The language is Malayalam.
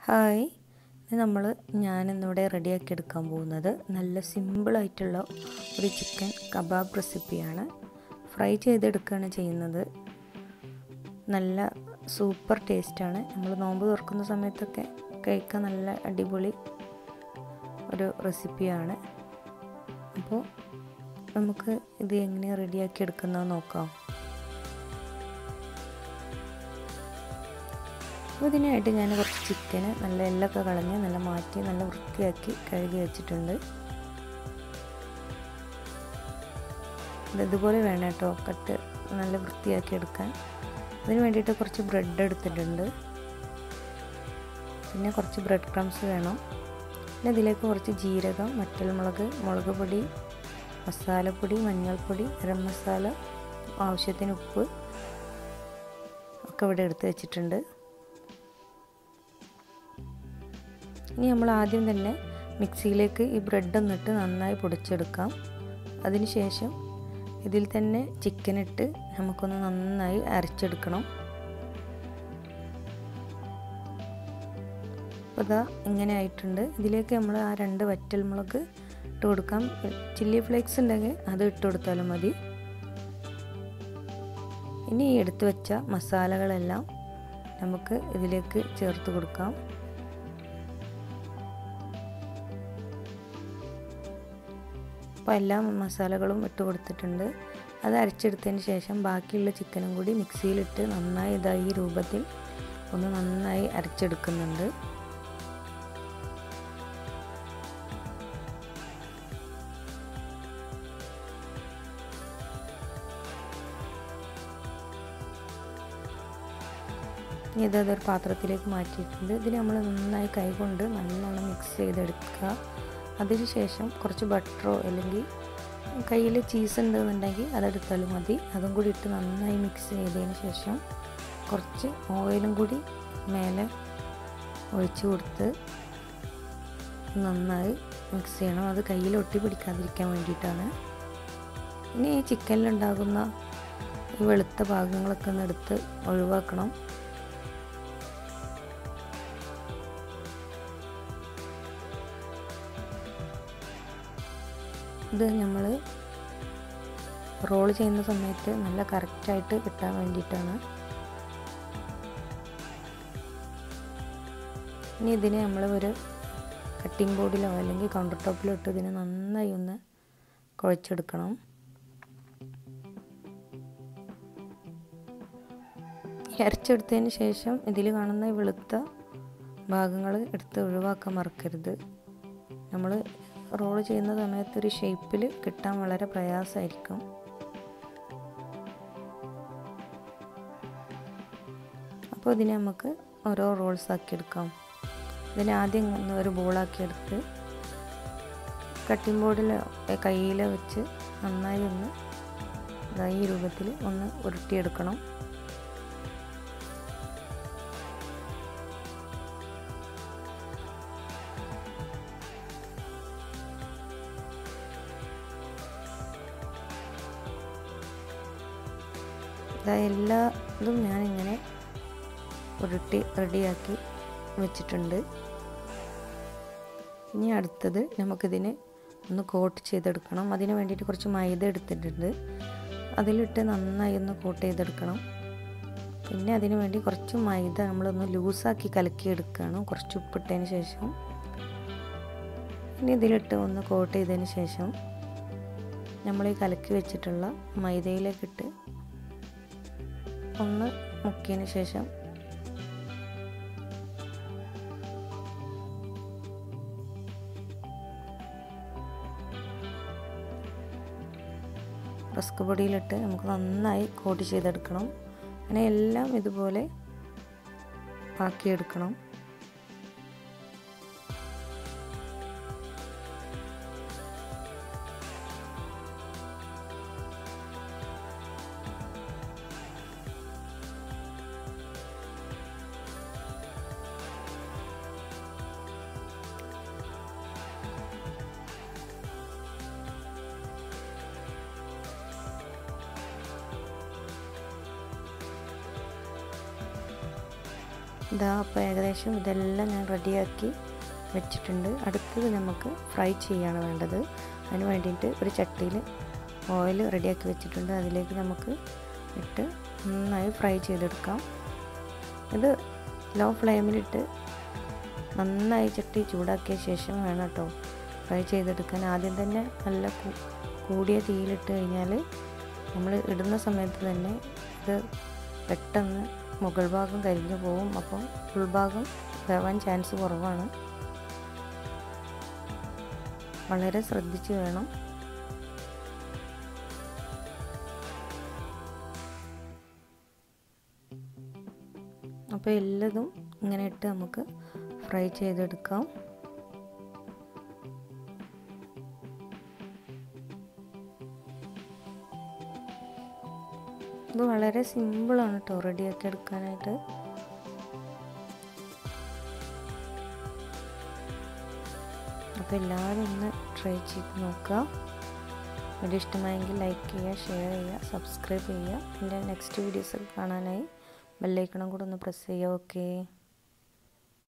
ഹായ് ഇത് നമ്മൾ ഞാനിന്നിവിടെ റെഡിയാക്കി എടുക്കാൻ പോകുന്നത് നല്ല സിമ്പിളായിട്ടുള്ള ഒരു ചിക്കൻ കബാബ് റെസിപ്പിയാണ് ഫ്രൈ ചെയ്തെടുക്കുകയാണ് ചെയ്യുന്നത് നല്ല സൂപ്പർ ടേസ്റ്റാണ് നമ്മൾ നോമ്പ് തുറക്കുന്ന സമയത്തൊക്കെ കഴിക്കാൻ നല്ല അടിപൊളി ഒരു റെസിപ്പിയാണ് അപ്പോൾ നമുക്ക് ഇത് എങ്ങനെ റെഡിയാക്കി എടുക്കുന്നത് നോക്കാം അപ്പോൾ ഇതിനായിട്ട് ഞാൻ കുറച്ച് ചിക്കന് നല്ല എല്ലൊക്കെ കളഞ്ഞ് നല്ല മാറ്റി നല്ല വൃത്തിയാക്കി കഴുകി വെച്ചിട്ടുണ്ട് ഇതുപോലെ വേണം കേട്ടോ കട്ട് നല്ല വൃത്തിയാക്കി എടുക്കാൻ അതിന് വേണ്ടിയിട്ട് കുറച്ച് ബ്രെഡ് എടുത്തിട്ടുണ്ട് പിന്നെ കുറച്ച് ബ്രെഡ് ക്രംസ് വേണം പിന്നെ ഇതിലേക്ക് കുറച്ച് ജീരകം മറ്റൽമുളക് മുളക് പൊടി മസാലപ്പൊടി മഞ്ഞൾപ്പൊടി ഗരം മസാല ആവശ്യത്തിന് ഉപ്പ് ഒക്കെ ഇവിടെ എടുത്ത് വെച്ചിട്ടുണ്ട് ഇനി നമ്മൾ ആദ്യം തന്നെ മിക്സിയിലേക്ക് ഈ ബ്രെഡ് ഒന്നിട്ട് നന്നായി പൊടിച്ചെടുക്കാം അതിനുശേഷം ഇതിൽ തന്നെ ചിക്കൻ ഇട്ട് നമുക്കൊന്ന് നന്നായി അരച്ചെടുക്കണം അപ്പോൾ ഇതാ ഇങ്ങനെ ആയിട്ടുണ്ട് ഇതിലേക്ക് നമ്മൾ ആ രണ്ട് വറ്റൽമുളക് ഇട്ട് കൊടുക്കാം ചില്ലി ഫ്ലേക്സ് ഉണ്ടെങ്കിൽ അത് ഇട്ട് കൊടുത്താലും മതി ഇനി എടുത്തു വെച്ച മസാലകളെല്ലാം നമുക്ക് ഇതിലേക്ക് ചേർത്ത് കൊടുക്കാം അപ്പോൾ എല്ലാ മസാലകളും ഇട്ട് കൊടുത്തിട്ടുണ്ട് അത് അരച്ചെടുത്തതിന് ശേഷം ബാക്കിയുള്ള ചിക്കനും കൂടി മിക്സിയിലിട്ട് നന്നായി ഇതായി ഈ രൂപത്തിൽ ഒന്ന് നന്നായി അരച്ചെടുക്കുന്നുണ്ട് ഇനി ഇത് അതൊരു പാത്രത്തിലേക്ക് മാറ്റിയിട്ടുണ്ട് ഇതിൽ നമ്മൾ നന്നായി കൈകൊണ്ട് നല്ലോണം മിക്സ് ചെയ്തെടുക്കുക അതിനുശേഷം കുറച്ച് ബട്ടറോ അല്ലെങ്കിൽ കയ്യിൽ ചീസ് ഉണ്ടെന്നുണ്ടെങ്കിൽ അതെടുത്താലും മതി അതും കൂടി ഇട്ട് നന്നായി മിക്സ് ചെയ്തതിന് ശേഷം കുറച്ച് ഓയിലും കൂടി മേലെ ഒഴിച്ച് കൊടുത്ത് നന്നായി മിക്സ് ചെയ്യണം അത് കയ്യിൽ ഒട്ടി പിടിക്കാതിരിക്കാൻ വേണ്ടിയിട്ടാണ് ഇനി ഈ ചിക്കനിലുണ്ടാകുന്ന ഈ വെളുത്ത ഭാഗങ്ങളൊക്കെ ഒന്ന് എടുത്ത് ഒഴിവാക്കണം ഇത് നമ്മൾ റോൾ ചെയ്യുന്ന സമയത്ത് നല്ല കറക്റ്റായിട്ട് കിട്ടാൻ വേണ്ടിയിട്ടാണ് ഇനി ഇതിനെ നമ്മൾ ഒരു കട്ടിംഗ് ബോർഡിലോ അല്ലെങ്കിൽ കൗണ്ടർ ടോപ്പിലോ ഇട്ട് ഇതിനെ നന്നായി ഒന്ന് കുഴച്ചെടുക്കണം അരച്ചെടുത്തതിന് ശേഷം ഇതിൽ കാണുന്ന വെളുത്ത ഭാഗങ്ങൾ എടുത്ത് ഒഴിവാക്കാൻ മറക്കരുത് നമ്മൾ റോൾ ചെയ്യുന്ന സമയത്ത് ഒരു ഷേപ്പിൽ കിട്ടാൻ വളരെ പ്രയാസമായിരിക്കും അപ്പോൾ ഇതിനെ നമുക്ക് ഓരോ റോൾസ് ആക്കി എടുക്കാം ഇതിനെ ആദ്യം ഒന്ന് ഒരു ബോളാക്കി എടുത്ത് കട്ടിംഗ് ബോർഡിൽ കയ്യിൽ വെച്ച് നന്നായി ഒന്ന് ഈ രൂപത്തിൽ ഒന്ന് ഉരുട്ടിയെടുക്കണം എല്ലാ ഇതും ഞാനിങ്ങനെ ഉരുട്ടി റെഡിയാക്കി വെച്ചിട്ടുണ്ട് ഇനി അടുത്തത് നമുക്കിതിന് ഒന്ന് കോട്ട് ചെയ്തെടുക്കണം അതിന് വേണ്ടിയിട്ട് കുറച്ച് മൈദ എടുത്തിട്ടുണ്ട് അതിലിട്ട് നന്നായി ഒന്ന് കോട്ട് ചെയ്തെടുക്കണം പിന്നെ അതിന് വേണ്ടി കുറച്ച് മൈദ നമ്മളൊന്ന് ലൂസാക്കി കലക്കി എടുക്കുകയാണ് കുറച്ച് ഉപ്പിട്ടതിന് ശേഷം ഇനി ഇതിലിട്ട് ഒന്ന് കോട്ട് ചെയ്തതിന് ശേഷം നമ്മൾ ഈ കലക്കി വെച്ചിട്ടുള്ള മൈദയിലേക്കിട്ട് ഒന്ന് മുക്കിയതിന് ശേഷം റസ്ക് പൊടിയിലിട്ട് നമുക്ക് നന്നായി കോട്ട് ചെയ്തെടുക്കണം അങ്ങനെ എല്ലാം ഇതുപോലെ ആക്കിയെടുക്കണം ഇതാ അപ്പോൾ ഏകദേശം ഇതെല്ലാം ഞാൻ റെഡിയാക്കി വെച്ചിട്ടുണ്ട് അടുത്തത് നമുക്ക് ഫ്രൈ ചെയ്യാണ് വേണ്ടത് അതിന് വേണ്ടിയിട്ട് ഒരു ചട്ടിയിൽ ഓയിൽ റെഡിയാക്കി വെച്ചിട്ടുണ്ട് അതിലേക്ക് നമുക്ക് ഇട്ട് നന്നായി ഫ്രൈ ചെയ്തെടുക്കാം ഇത് ലോ ഫ്ലെയിമിലിട്ട് നന്നായി ചട്ടി ചൂടാക്കിയ ശേഷം വേണം കേട്ടോ ഫ്രൈ ചെയ്തെടുക്കാൻ ആദ്യം തന്നെ നല്ല കൂടിയ തീയിലിട്ട് കഴിഞ്ഞാൽ നമ്മൾ ഇടുന്ന സമയത്ത് തന്നെ ഇത് പെട്ടെന്ന് മുകൾ ഭാഗം കരിഞ്ഞു പോകും അപ്പോൾ ഉൾഭാഗം വേവാൻ ചാൻസ് കുറവാണ് വളരെ ശ്രദ്ധിച്ച് വേണം അപ്പോൾ എല്ലതും ഇങ്ങനെ ഇട്ട് നമുക്ക് ഫ്രൈ ചെയ്തെടുക്കാം ഇത് വളരെ സിമ്പിളാണ് കേട്ടോ റെഡിയാക്കി എടുക്കാനായിട്ട് അപ്പോൾ എല്ലാവരും ഒന്ന് ട്രൈ ചെയ്ത് നോക്കുക വീഡിയോ ഇഷ്ടമായെങ്കിൽ ലൈക്ക് ചെയ്യുക ഷെയർ ചെയ്യുക സബ്സ്ക്രൈബ് ചെയ്യുക എൻ്റെ നെക്സ്റ്റ് വീഡിയോസ് കാണാനായി ബെല്ലൈക്കണം കൂടെ ഒന്ന് പ്രസ് ചെയ്യുക ഓക്കേ